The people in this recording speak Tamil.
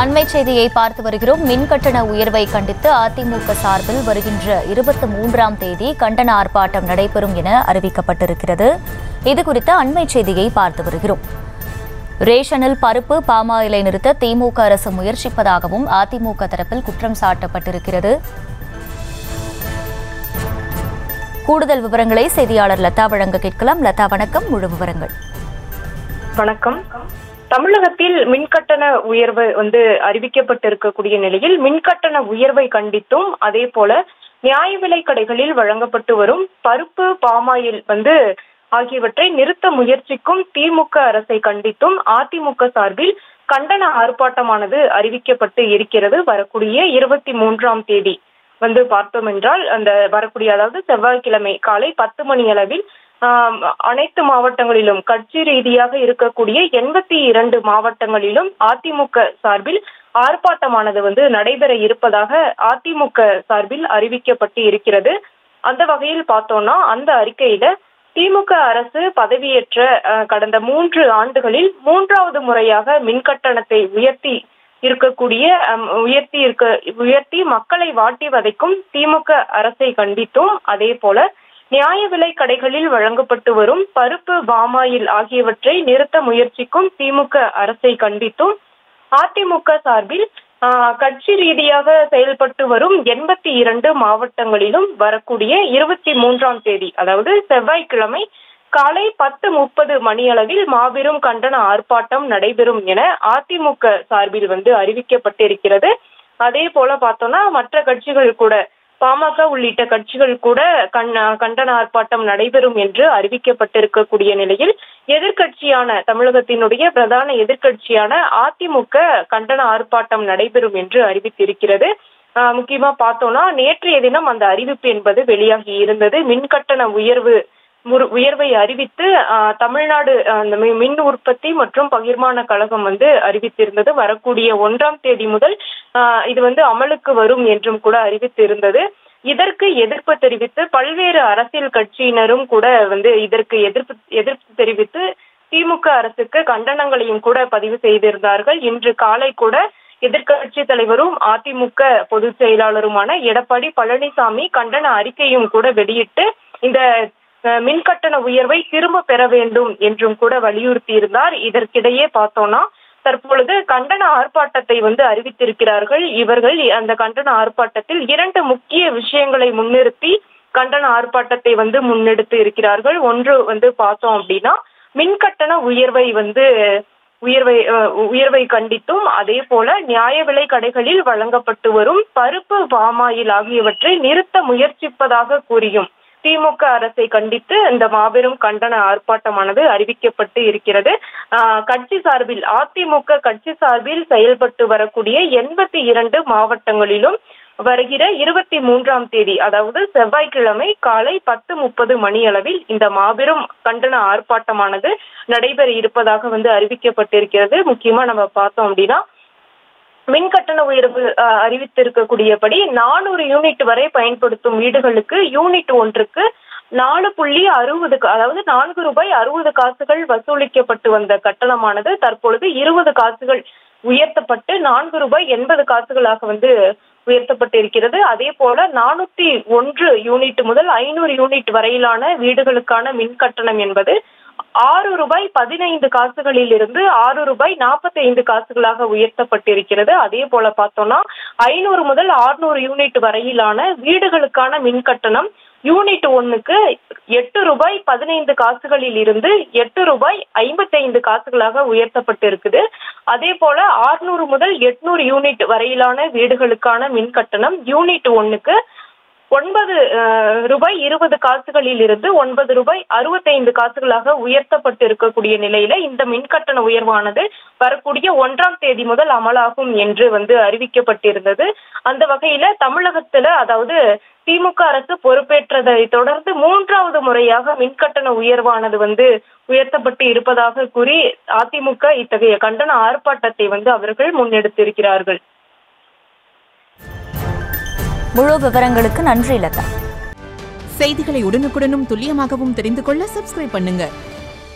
அண்மை செய்தியை பார்த்து வருகிறோம் மின் கட்டண உயர்வை கண்டித்து அதிமுக சார்பில் வருகின்ற இருபத்தி மூன்றாம் தேதி கண்டன ஆர்ப்பாட்டம் நடைபெறும் என அறிவிக்கப்பட்டிருக்கிறது இதுகுறித்த அண்மை செய்தியை பார்த்து வருகிறோம் ரேஷனில் பருப்பு பாமாயிலை நிறுத்த திமுக அரசு முயற்சிப்பதாகவும் அதிமுக தரப்பில் குற்றம் சாட்டப்பட்டிருக்கிறது கூடுதல் விவரங்களை செய்தியாளர் லதா வழங்க கேட்கலாம் லதா வணக்கம் முழு விவரங்கள் வணக்கம் தமிழகத்தில் மின்கட்டண உயர்வு வந்து அறிவிக்கப்பட்டிருக்கக்கூடிய நிலையில் மின்கட்டண உயர்வை கண்டித்தும் அதே போல நியாய விலை கடைகளில் வழங்கப்பட்டு வரும் பருப்பு பாமாயில் வந்து ஆகியவற்றை நிறுத்த முயற்சிக்கும் திமுக அரசை கண்டித்தும் அதிமுக சார்பில் கண்டன ஆர்ப்பாட்டமானது அறிவிக்கப்பட்டு இருக்கிறது வரக்கூடிய இருபத்தி மூன்றாம் தேதி வந்து பார்த்தோம் என்றால் அந்த வரக்கூடிய அதாவது செவ்வாய்க்கிழமை காலை பத்து மணி அளவில் ஆம், அனைத்து மாவட்டங்களிலும் கட்சி ரீதியாக இருக்கக்கூடிய எண்பத்தி இரண்டு மாவட்டங்களிலும் அதிமுக சார்பில் ஆர்ப்பாட்டமானது வந்து நடைபெற இருப்பதாக அதிமுக சார்பில் அறிவிக்கப்பட்டு இருக்கிறது அந்த வகையில் பார்த்தோம்னா அந்த அறிக்கையில திமுக அரசு பதவியேற்ற அஹ், கடந்த மூன்று ஆண்டுகளில் மூன்றாவது முறையாக மின்கட்டணத்தை உயர்த்தி இருக்கக்கூடிய அம், உயர்த்தி இருக்க உயர்த்தி மக்களை வாட்டி வதைக்கும் திமுக அரசை கண்டித்தும் அதே போல நியாய விலை கடைகளில் வழங்கப்பட்டு வரும் பருப்பு பாமாயில் ஆகியவற்றை நிறுத்த முயற்சிக்கும் திமுக அரசை கண்டித்தும் அதிமுக சார்பில் ஆஹ், கட்சி ரீதியாக செயல்பட்டு வரும் எண்பத்தி இரண்டு மாவட்டங்களிலும் வரக்கூடிய இருபத்தி மூன்றாம் தேதி அதாவது செவ்வாய்க்கிழமை காலை பத்து முப்பது மணியளவில் மாபெரும் கண்டன ஆர்ப்பாட்டம் நடைபெறும் என அதிமுக சார்பில் வந்து அறிவிக்கப்பட்டிருக்கிறது அதே போல பார்த்தோம்னா மற்ற கட்சிகள் கூட பாமக உள்ளிட்ட கட்சிகள் கூட கண் கண்டன ஆர்ப்பாட்டம் நடைபெறும் என்று அறிவிக்கப்பட்டிருக்கக்கூடிய நிலையில் எதிர்க்கட்சியான தமிழகத்தினுடைய பிரதான எதிர்க்கட்சியான அதிமுக கண்டன ஆர்ப்பாட்டம் நடைபெறும் என்று அறிவித்திருக்கிறது ஆஹ் முக்கியமா பார்த்தோம்னா நேற்றைய தினம் அந்த அறிவிப்பு என்பது வெளியாகி இருந்தது மின் கட்டண உயர்வு முறு- உயர்வை அறிவித்து ஆஹ், தமிழ்நாடு ஆஹ், அந்த மி- மின் உற்பத்தி மற்றும் பகிர்மான கழகம் வந்து அறிவித்திருந்தது வரக்கூடிய ஒன்றாம் தேதி முதல் ஆஹ், இது வந்து அமலுக்கு வரும் என்றும் கூட அறிவித்திருந்தது இதற்கு எதிர்ப்பு தெரிவித்து பல்வேறு அரசியல் கட்சியினரும் கூட வந்து இதற்கு எதிர்ப்பு எதிர்ப்பு தெரிவித்து திமுக அரசுக்கு கண்டனங்களையும் கூட பதிவு செய்திருந்தார்கள் இன்று காலை கூட எதிர்க்கட்சி தலைவரும் அதிமுக பொதுச் செயலாளருமான எடப்பாடி பழனிசாமி கண்டன அறிக்கையும் கூட வெளியிட்டு இந்த அஹ், மின் கட்டண உயர்வை திரும்ப பெற வேண்டும் என்றும் கூட வலியுறுத்தி இருந்தார் இதற்கிடையே பார்த்தோம்னா தற்பொழுது கண்டன ஆர்ப்பாட்டத்தை வந்து அறிவித்திருக்கிறார்கள் இவர்கள் அந்த கண்டன ஆர்ப்பாட்டத்தில் இரண்டு முக்கிய விஷயங்களை முன்னிறுத்தி கண்டன ஆர்ப்பாட்டத்தை வந்து முன்னெடுத்து இருக்கிறார்கள் ஒன்று வந்து பார்த்தோம் அப்படின்னா மின் கட்டண உயர்வை வந்து உயர்வை அஹ், உயர்வை கண்டித்தும் அதே போல நியாய விலை கடைகளில் வழங்கப்பட்டு வரும் பருப்பு பாமாயில் ஆகியவற்றை நிறுத்த முயற்சிப்பதாக கூறியும் திமுக அரசை கண்டித்து இந்த மாபெரும் கண்டன ஆர்ப்பாட்டமானது அறிவிக்கப்பட்டு இருக்கிறது ஆஹ், கட்சி சார்பில் அதிமுக கட்சி சார்பில் செயல்பட்டு வரக்கூடிய எண்பத்தி இரண்டு மாவட்டங்களிலும் வருகிற இருபத்தி மூன்றாம் தேதி அதாவது செவ்வாய்க்கிழமை காலை பத்து முப்பது மணி அளவில் இந்த மாபெரும் கண்டன ஆர்ப்பாட்டமானது நடைபெற இருப்பதாக வந்து அறிவிக்கப்பட்டிருக்கிறது முக்கியமா நம்ம பார்த்தோம் அப்படின்னா மின் கட்டண உயர்வு அஹ், அறிவித்திருக்கக்கூடியபடி நானூறு யூனிட் வரை பயன்படுத்தும் வீடுகளுக்கு யூனிட் ஒன்றுக்கு நாலு புள்ளி அறுபது கா- அதாவது நான்கு ரூபாய் அறுபது காசுகள் வசூலிக்கப்பட்டு வந்த கட்டணமானது தற்பொழுது இருபது காசுகள் உயர்த்தப்பட்டு நான்கு ரூபாய் எண்பது காசுகளாக வந்து உயர்த்தப்பட்டிருக்கிறது அதே போல நானூத்தி ஒன்று யூனிட் முதல் ஐநூறு யூனிட் வரையிலான வீடுகளுக்கான மின் கட்டணம் என்பது ஆறு ரூபாய் பதினைந்து காசுகளில் இருந்து ஆறு ரூபாய் நாற்பத்தி ஐந்து காசுகளாக உயர்த்தப்பட்டிருக்கிறது அதே போல பார்த்தோம்னா ஐநூறு முதல் ஆறுநூறு யூனிட் வரையிலான வீடுகளுக்கான மின் கட்டணம் யூனிட் ஒன்னுக்கு எட்டு ரூபாய் பதினைந்து காசுகளில் இருந்து எட்டு ரூபாய் ஐம்பத்தி ஐந்து காசுகளாக உயர்த்தப்பட்டிருக்குது அதே போல ஆறுநூறு முதல் எட்நூறு யூனிட் வரையிலான வீடுகளுக்கான மின் கட்டணம் யூனிட் ஒன்னுக்கு ஒன்பது அஹ், ரூபாய் இருபது காசுகளில் இருந்து ஒன்பது ரூபாய் அறுபத்தைந்து காசுகளாக உயர்த்தப்பட்டு இருக்கக்கூடிய நிலையில இந்த மின்கட்டண உயர்வானது வரக்கூடிய ஒன்றாம் தேதி முதல் அமலாகும் என்று வந்து அறிவிக்கப்பட்டிருந்தது அந்த வகையில தமிழகத்துல அதாவது திமுக அரசு பொறுப்பேற்றதை தொடர்ந்து மூன்றாவது முறையாக மின்கட்டண உயர்வானது வந்து உயர்த்தப்பட்டு இருப்பதாக கூறி அதிமுக இத்தகைய கண்டன ஆர்ப்பாட்டத்தை வந்து அவர்கள் முன்னெடுத்திருக்கிறார்கள் முழு விவரங்களுக்கு நன்றி லதா செய்திகளை உடனுக்குடனும் துல்லியமாகவும் தெரிந்து கொள்ள சப்ஸ்கிரைப் பண்ணுங்க